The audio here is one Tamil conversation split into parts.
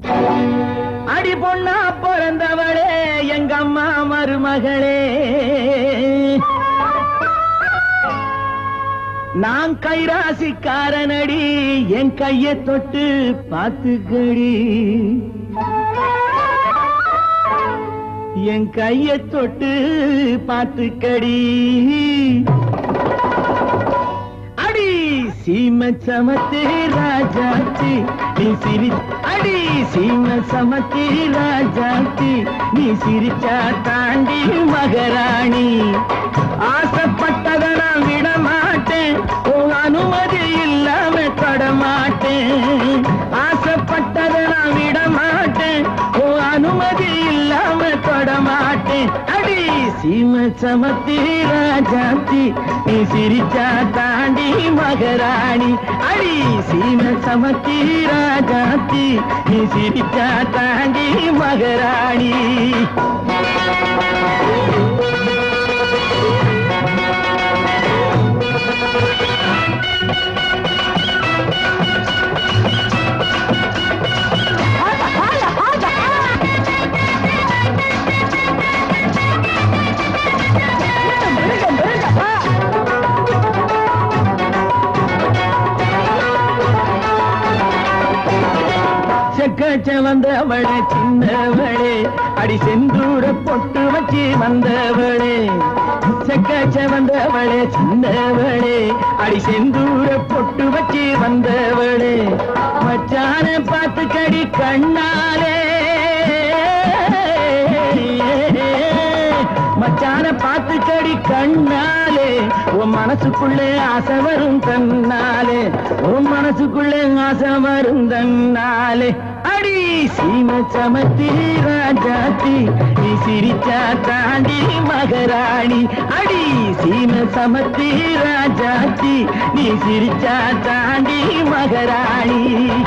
அடி பொண்ணா பிறந்தவளே எங்க அம்மா மருமகளே நான் கைராசிக்காரனடி என் கைய தொட்டு பாத்துக்கடி என் கைய தொட்டு பாத்துக்கடி அடி சீம சமத்தே ராஜாத்தி நீ சிரி அடி சீம சமத்தே ராஜாத்தி நீ சிரிச்சா தாண்டி மகராணி ஆசைப்பட்டத நான் விட மாட்டேன் உன் அனுமதி இல்லாம தொட மாட்டேன் ஆசைப்பட்டத நான் விட மாட்டேன் உன் அனுமதி இல்லாம தொட மாட்டேன் அடி சீம சமத்தி ராஜாத்தி நீ சிரிச்சா தாண்டி மகராணி அடி சீம சமத்தி ராஜாத்தி நீ சிரிச்சா தாண்டி மகராணி செக்கச்ச வந்தவளே சின்னவளே அடி செந்தூர பொட்டு வச்சு வந்தவளே செக்கச்ச வந்தவளே சின்னவளே அடி செந்தூர பொட்டு வச்சு வந்தவளே மச்சான பார்த்து கடி கண்ணாலே மச்சான பார்த்து கடி கண்ணாலே உன் மனசுக்குள்ளே ஆசை வரும் தன்னாலே உன் மனசுக்குள்ளே ஆசை வரும் தன்னாலே அடி சீம சமத்தி ராஜாத்தி நீ சிரிச்சா தாண்டி மகராணி அடி சீம சமத்தி ராஜாத்தி நீ சிரிச்சா தாண்டி மகராணி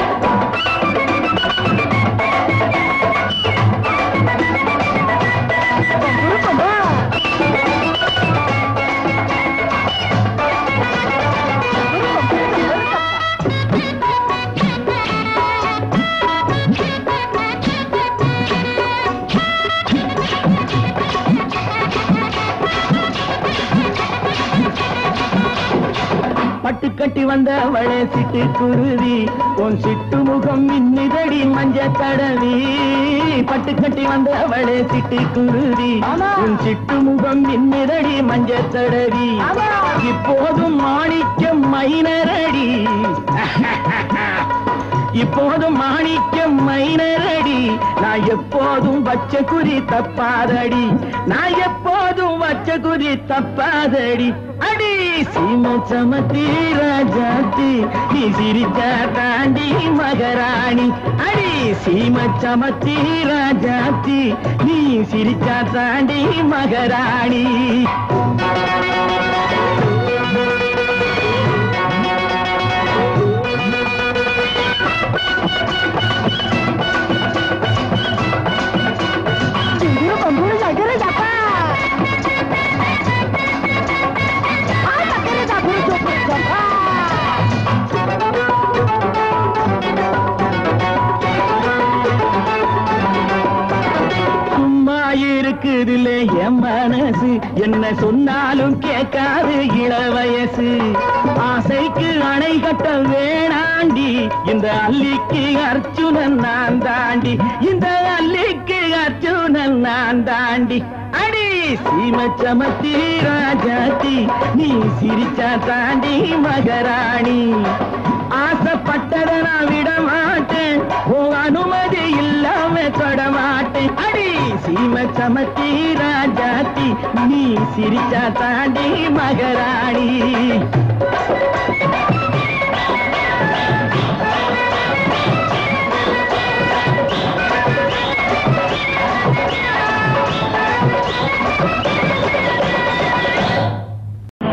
பட்டு கட்டி வந்த அவளே சிட்டு குருவி உன் சிட்டு முகம் மின்னிதடி மஞ்ச தடவி பட்டு கட்டி வந்த அவளே சிட்டு குருவி உன் சிட்டு முகம் மின்னிதடி மஞ்ச தடவி இப்போதும் மாணிக்கம் மைனரடி இப்போதும் மாணிக்கம் மைனரடி நான் எப்போதும் வச்ச குறி தப்பாதடி நான் எப்போதும் வச்ச குறி தப்பாதடி அடி சீம சமத்தி ராஜாத்தி நீ சிரிச்சா தாண்டி மகராணி அடி சீம சமத்தி ராஜாத்தி நீ சிரிச்சா தாண்டி மகராணி Cemburu pemburu saja siapa? Ah, tak kira tak buru coba siapa? சும்மா இருக்குதுல என் மனசு என்ன சொன்னாலும் கேட்காது இள வயசு ஆசைக்கு அணை கட்ட வேணாண்டி இந்த அல்லிக்கு அர்ச்சுனன் நான் தாண்டி இந்த அல்லிக்கு அர்ச்சுனன் நான் தாண்டி அடி சீம சமத்தி ராஜாத்தி நீ சிரிச்சா தாண்டி மகராணி ஆசைப்பட்டத நான் விட மாட்டேன் ஓ அனுமதி இல்லாம தொட மாட்டேன் அடி சீம சமத்தி ராஜாத்தி நீ சிரிச்சா தாண்டி மகராணி